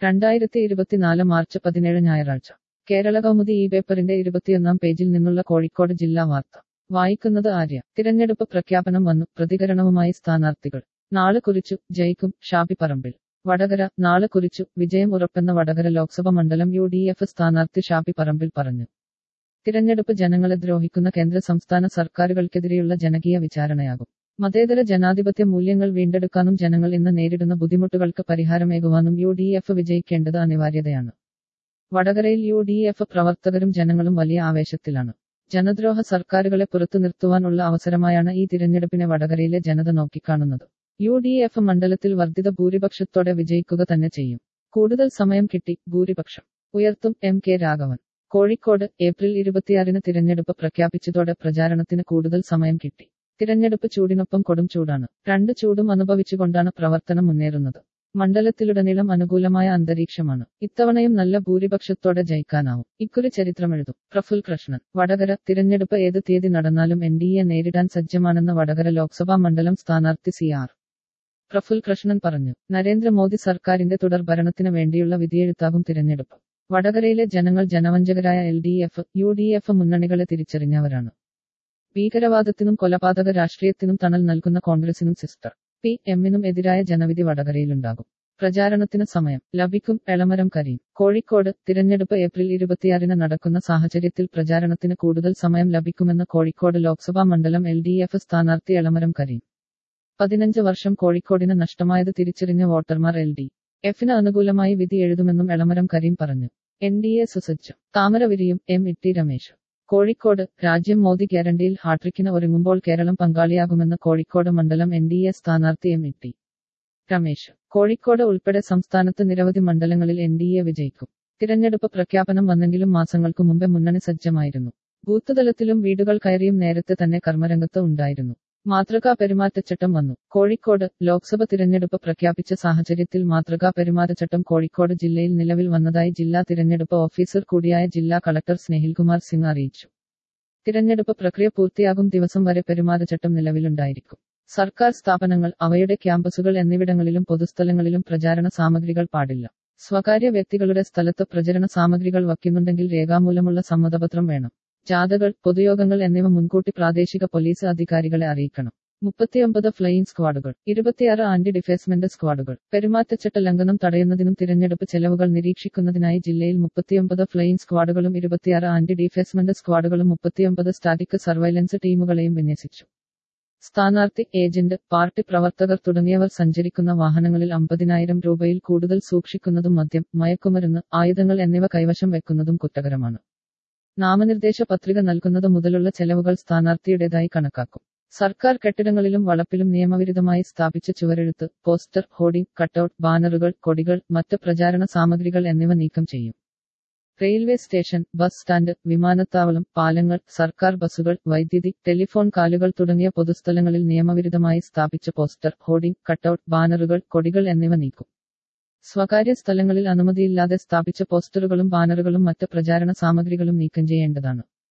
രണ്ടായിരത്തി ഇരുപത്തിനാല് മാർച്ച് പതിനേഴ് ഞായറാഴ്ച കേരള കൗമുദി ഈ പേപ്പറിന്റെ ഇരുപത്തിയൊന്നാം പേജിൽ നിന്നുള്ള കോഴിക്കോട് ജില്ലാ വാർത്ത വായിക്കുന്നത് ആര്യ തിരഞ്ഞെടുപ്പ് പ്രഖ്യാപനം വന്നു പ്രതികരണവുമായി സ്ഥാനാർത്ഥികൾ നാളെ കുറിച്ചു ജയിക്കും ഷാബി പറമ്പിൽ വടകര നാളെ കുറിച്ചു വിജയം ഉറപ്പെന്ന വടകര ലോക്സഭ മണ്ഡലം യു ഡി എഫ് സ്ഥാനാർത്ഥി ഷാബി പറമ്പിൽ പറഞ്ഞു തിരഞ്ഞെടുപ്പ് ജനങ്ങളെ ദ്രോഹിക്കുന്ന കേന്ദ്ര സംസ്ഥാന സർക്കാരുകൾക്കെതിരെയുള്ള ജനകീയ വിചാരണയാകും മതേതര ജനാധിപത്യ മൂല്യങ്ങൾ വീണ്ടെടുക്കാനും ജനങ്ങൾ ഇന്ന് നേരിടുന്ന ബുദ്ധിമുട്ടുകൾക്ക് പരിഹാരമേകുവാനും യു ഡി എഫ് വിജയിക്കേണ്ടത് അനിവാര്യതയാണ് വടകരയിൽ യു ഡി എഫ് പ്രവർത്തകരും ജനങ്ങളും വലിയ ആവേശത്തിലാണ് ജനദ്രോഹ സർക്കാരുകളെ പുറത്തു നിർത്തുവാനുള്ള അവസരമായാണ് ഈ തിരഞ്ഞെടുപ്പിനെ വടകരയിലെ ജനത നോക്കിക്കാണുന്നത് യു ഡി എഫ് മണ്ഡലത്തിൽ വർദ്ധിത ഭൂരിപക്ഷത്തോടെ വിജയിക്കുക തന്നെ ചെയ്യും കൂടുതൽ സമയം കിട്ടി ഭൂരിപക്ഷം ഉയർത്തും M K Raghavan Kozhikode April ഇരുപത്തിയാറിന് തിരഞ്ഞെടുപ്പ് പ്രഖ്യാപിച്ചതോടെ പ്രചാരണത്തിന് കൂടുതൽ സമയം കിട്ടി തിരഞ്ഞെടുപ്പ് ചൂടിനൊപ്പം കൊടും ചൂടാണ് രണ്ട് ചൂടും അനുഭവിച്ചുകൊണ്ടാണ് പ്രവർത്തനം മുന്നേറുന്നത് മണ്ഡലത്തിലുടനീളം അനുകൂലമായ അന്തരീക്ഷമാണ് ഇത്തവണയും നല്ല ഭൂരിപക്ഷത്തോടെ ജയിക്കാനാവും ഇക്കുറി ചരിത്രമെഴുതും പ്രഫുൽ കൃഷ്ണൻ വടകര തിരഞ്ഞെടുപ്പ് ഏത് തീയതി നടന്നാലും എൻ ഡി എ നേരിടാൻ സജ്ജമാണെന്ന് വടകര ലോക്സഭാ മണ്ഡലം സ്ഥാനാർത്ഥി സി ആർ പ്രഫുൽ കൃഷ്ണൻ പറഞ്ഞു നരേന്ദ്രമോദി സർക്കാരിന്റെ തുടർ ഭരണത്തിന് വേണ്ടിയുള്ള വിധിയെഴുത്താകും തിരഞ്ഞെടുപ്പ് വടകരയിലെ ജനങ്ങൾ ജനവഞ്ചകരായ L D F U D F മുന്നണികളെ തിരിച്ചറിഞ്ഞവരാണ് ഭീകരവാദത്തിനും കൊലപാതക രാഷ്ട്രീയത്തിനും തണൽ നൽകുന്ന കോൺഗ്രസിനും സിസ്റ്റർ പി എമ്മിനും എതിരായ ജനവിധി വടകരയിലുണ്ടാകും പ്രചാരണത്തിന് സമയം ലഭിക്കും എളമരം കരീം കോഴിക്കോട് തിരഞ്ഞെടുപ്പ് ഏപ്രിൽ ഇരുപത്തിയാറിന് നടക്കുന്ന സാഹചര്യത്തിൽ പ്രചാരണത്തിന് കൂടുതൽ സമയം ലഭിക്കുമെന്ന് കോഴിക്കോട് ലോക്സഭാ മണ്ഡലം എൽ ഡി എഫ് സ്ഥാനാർത്ഥി എളമരം കരീം പതിനഞ്ച് വർഷം കോഴിക്കോടിന് നഷ്ടമായത് തിരിച്ചറിഞ്ഞ വോട്ടർമാർ എൽ ഡി എഫിന് അനുകൂലമായി വിധി എഴുതുമെന്നും എളമരം കരീം പറഞ്ഞു എൻ ഡി എ സുസജ്ജം താമരവിരിയും എം ഇട്ടി രമേശ് കോഴിക്കോട് രാജ്യം മോദി ഗ്യാരണ്ടിയിൽ ഹാട്രിക്കിന് ഒരുങ്ങുമ്പോൾ കേരളം പങ്കാളിയാകുമെന്ന് കോഴിക്കോട് മണ്ഡലം എൻ ഡി എ സ്ഥാനാർത്ഥി എം ഇട്ടി രമേശ് കോഴിക്കോട് ഉൾപ്പെടെ സംസ്ഥാനത്ത് നിരവധി മണ്ഡലങ്ങളിൽ എൻ ഡി എ വിജയിക്കും തിരഞ്ഞെടുപ്പ് പ്രഖ്യാപനം വന്നെങ്കിലും മാസങ്ങൾക്കു മുമ്പേ മുന്നണി സജ്ജമായിരുന്നു ബൂത്ത് തലത്തിലും വീടുകൾ കയറിയും നേരത്തെ തന്നെ കർമ്മരംഗത്ത് ഉണ്ടായിരുന്നു മാതൃകാ പെരുമാറ്റച്ചട്ടം വന്നു കോഴിക്കോട് ലോക്സഭ തിരഞ്ഞെടുപ്പ് പ്രഖ്യാപിച്ച സാഹചര്യത്തിൽ മാതൃകാ പെരുമാറ്റച്ചട്ടം കോഴിക്കോട് ജില്ലയിൽ നിലവിൽ വന്നതായി ജില്ലാ തിരഞ്ഞെടുപ്പ് ഓഫീസർ കൂടിയായ ജില്ലാ കളക്ടർ സ്നേഹിൽകുമാർ സിംഗ് അറിയിച്ചു തിരഞ്ഞെടുപ്പ് പ്രക്രിയ പൂർത്തിയാകും ദിവസം വരെ പെരുമാറ്റച്ചട്ടം നിലവിലുണ്ടായിരിക്കും സർക്കാർ സ്ഥാപനങ്ങൾ അവയുടെ ക്യാമ്പസുകൾ എന്നിവിടങ്ങളിലും പൊതുസ്ഥലങ്ങളിലും പ്രചാരണ സാമഗ്രികൾ പാടില്ല സ്വകാര്യ വ്യക്തികളുടെ സ്ഥലത്ത് പ്രചരണ സാമഗ്രികൾ വയ്ക്കുന്നുണ്ടെങ്കിൽ രേഖാമൂലമുള്ള സമ്മതപത്രം വേണം ജാഥകൾ പൊതുയോഗങ്ങൾ എന്നിവ മുൻകൂട്ടി പ്രാദേശിക പോലീസ് അധികാരികളെ അറിയിക്കണം മുപ്പത്തിയൊമ്പത് ഫ്ലൈയിങ് സ്ക്വാഡുകൾ ഇരുപത്തിയാറ് ആന്റി ഡിഫേസ്മെന്റ് സ്ക്വാഡുകൾ പെരുമാറ്റച്ചട്ട ലംഘനം തടയുന്നതിനും തിരഞ്ഞെടുപ്പ് ചെലവുകൾ നിരീക്ഷിക്കുന്നതിനായി ജില്ലയിൽ മുപ്പത്തിയൊമ്പത് ഫ്ലൈയിങ് സ്ക്വാഡുകളും ഇരുപത്തിയാറ് ആന്റി ഡിഫേസ്മെന്റ് സ്ക്വാഡുകളും മുപ്പത്തിയൊമ്പത് സ്റ്റാറ്റിക് സർവൈലൻസ് ടീമുകളെയും വിന്യസിച്ചു സ്ഥാനാർത്ഥി ഏജന്റ് പാർട്ടി പ്രവർത്തകർ തുടങ്ങിയവർ സഞ്ചരിക്കുന്ന വാഹനങ്ങളിൽ അമ്പതിനായിരം രൂപയിൽ കൂടുതൽ സൂക്ഷിക്കുന്നതും മദ്യം മയക്കുമരുന്ന് ആയുധങ്ങൾ എന്നിവ കൈവശം വെക്കുന്നതും കുറ്റകരമാണ് നാമനിർദ്ദേശ പത്രിക നൽകുന്നത് മുതലുള്ള ചെലവുകൾ സ്ഥാനാർത്ഥിയുടേതായി കണക്കാക്കും സർക്കാർ കെട്ടിടങ്ങളിലും വളപ്പിലും നിയമവിരുദ്ധമായി സ്ഥാപിച്ച ചുവരെഴുത്ത് പോസ്റ്റർ ഹോർഡിംഗ് കട്ടൌട്ട് ബാനറുകൾ കൊടികൾ മറ്റ് പ്രചാരണ സാമഗ്രികൾ എന്നിവ നീക്കം ചെയ്യും റെയിൽവേ സ്റ്റേഷൻ ബസ് സ്റ്റാൻഡ് വിമാനത്താവളം പാലങ്ങൾ സർക്കാർ ബസ്സുകൾ വൈദ്യുതി ടെലിഫോൺ കാലുകൾ തുടങ്ങിയ പൊതുസ്ഥലങ്ങളിൽ നിയമവിരുദ്ധമായി സ്ഥാപിച്ച പോസ്റ്റർ ഹോർഡിംഗ് കട്ടൌട്ട് ബാനറുകൾ കൊടികൾ എന്നിവ നീക്കും സ്വകാര്യ സ്ഥലങ്ങളിൽ അനുമതിയില്ലാതെ സ്ഥാപിച്ച പോസ്റ്ററുകളും ബാനറുകളും മറ്റ് പ്രചാരണ സാമഗ്രികളും നീക്കം ചെയ്യേണ്ടതാണ്